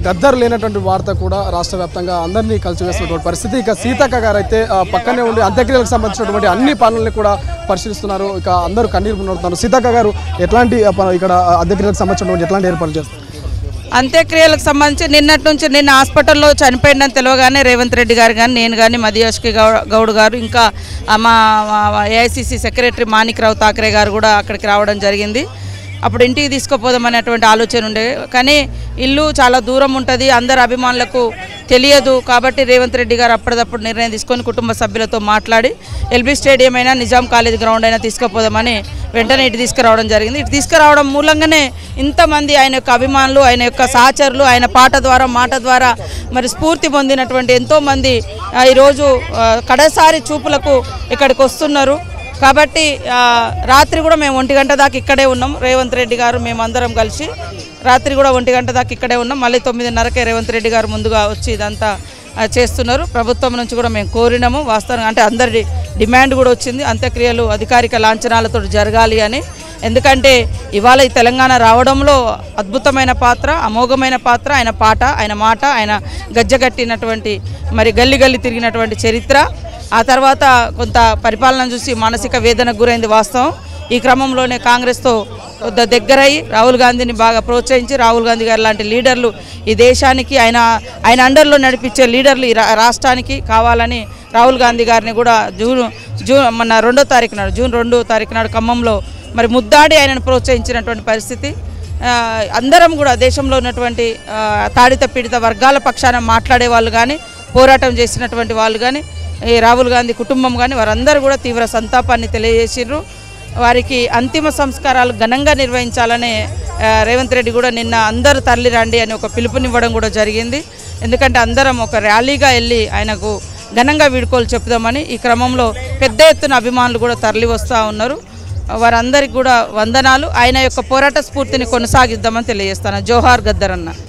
గద్దరు లేనటువంటి వార్త కూడా రాష్ట్ర వ్యాప్తంగా అందరినీ కలిసివేస్తున్నటువంటి పరిస్థితి ఇక సీతక్క గారు అయితే ఆ, పక్కనే ఉండి అంత్యక్రియలకు సంబంధించినటువంటి అన్ని పనులని కూడా పరిశీలిస్తున్నారు ఇక అందరూ కన్నీరు నడుతున్నారు సీతక్క గారు ఎట్లాంటి ఆ, ప- ఇక్కడ అంత్యక్రియలకు సంబంధించినటువంటి ఎట్లాంటి ఏర్పాట్లు చేస్తారు అంత్యక్రియలకు సంబంధించి నిన్నటి నుంచి నిన్న హాస్పిటల్లో చనిపోయిందని తెలియగానే రేవంత్ రెడ్డి గారు కానీ నేను కానీ మదియాష్కి గౌడ్ గారు ఇంకా ఆ మా ఏఐసిసి సెక్రటరీ మాణిక్రావు ఠాకరే గారు కూడా అక్కడికి రావడం జరిగింది అప్పుడు ఇంటికి తీసుకుపోదామనేటువంటి ఆలోచన ఉండే కానీ ఇల్లు చాలా దూరం ఉంటుంది అందరు అభిమానులకు తెలియదు కాబట్టి రేవంత్ రెడ్డి గారు అప్పటిదప్పుడు నిర్ణయం తీసుకొని కుటుంబ సభ్యులతో మాట్లాడి ఎల్బీ స్టేడియం అయినా నిజాం కాలేజ్ గ్రౌండ్ అయినా తీసుకుపోదామని వెంటనే ఇటు తీసుకురావడం జరిగింది ఇటు తీసుకురావడం మూలంగానే ఇంతమంది ఆయన యొక్క అభిమానులు ఆయన యొక్క సహచరులు ఆయన పాట ద్వారా మాట ద్వారా మరి స్ఫూర్తి పొందినటువంటి ఎంతోమంది ఆ, ఈరోజు ఆ, కడసారి చూపులకు ఇక్కడికి వస్తున్నారు కాబట్టి ఆ, రాత్రి కూడా మేము ఒంటి గంట దాకా ఇక్కడే ఉన్నాం రేవంత్ రెడ్డి గారు మేమందరం కలిసి రాత్రి కూడా ఒంటి గంట దాకా ఇక్కడే ఉన్నాం మళ్ళీ తొమ్మిదిన్నరకే రేవంత్ రెడ్డి గారు ముందుగా వచ్చి ఇదంతా ఆ, చేస్తున్నారు ప్రభుత్వం నుంచి కూడా మేము కోరినాము వాస్తవంగా అంటే అందరి డిమాండ్ కూడా వచ్చింది అంత్యక్రియలు అధికారిక లాంఛనాలతో జరగాలి అని ఎందుకంటే ఇవాళ ఈ తెలంగాణ రావడంలో అద్భుతమైన పాత్ర అమోఘమైన పాత్ర ఆయన పాట ఆయన మాట ఆయన గజ్జగట్టినటువంటి మరి గల్లి గల్లి తిరిగినటువంటి చరిత్ర ఆ తర్వాత కొంత పరిపాలన చూసి మానసిక వేదనకు గురైంది వాస్తవం ఈ క్రమంలోనే కాంగ్రెస్తో కొద్ది దగ్గరై రాహుల్ గాంధీని బాగా ప్రోత్సహించి రాహుల్ గాంధీ గారు లాంటి లీడర్లు ఈ దేశానికి ఆయన ఆయన అండర్లో నడిపించే లీడర్లు ఈ రా- రాష్ట్రానికి కావాలని రాహుల్ గాంధీ గారిని కూడా జూన్ జూన్ మన రెండో తారీఖు నాడు జూన్ రెండో తారీఖు నాడు ఖమ్మంలో మరి ముద్దాడి ఆయనను ప్రోత్సహించినటువంటి పరిస్థితి ఆ, అందరం కూడా దేశంలో ఉన్నటువంటి ఆ, తాడిత పీడిత వర్గాల పక్షాన మాట్లాడే వాళ్ళు కానీ పోరాటం చేసినటువంటి వాళ్ళు కానీ ఈ రాహుల్ గాంధీ కుటుంబం కానీ వారందరూ కూడా తీవ్ర సంతాపాన్ని తెలియజేసిర్రు వారికి అంతిమ సంస్కారాలు ఘనంగా నిర్వహించాలని ఆ, రేవంత్ రెడ్డి కూడా నిన్న అందరూ తరలి రండి అని ఒక పిలుపునివ్వడం కూడా జరిగింది ఎందుకంటే అందరం ఒక ర్యాలీగా వెళ్ళి ఆయనకు ఘనంగా వీడుకోలు చెప్దామని ఈ క్రమంలో పెద్ద ఎత్తున అభిమానులు కూడా తరలి వస్తూ ఉన్నారు వారందరికీ కూడా వందనాలు ఆయన యొక్క పోరాట స్ఫూర్తిని కొనసాగిద్దామని తెలియజేస్తాను జోహార్ గద్దరన్న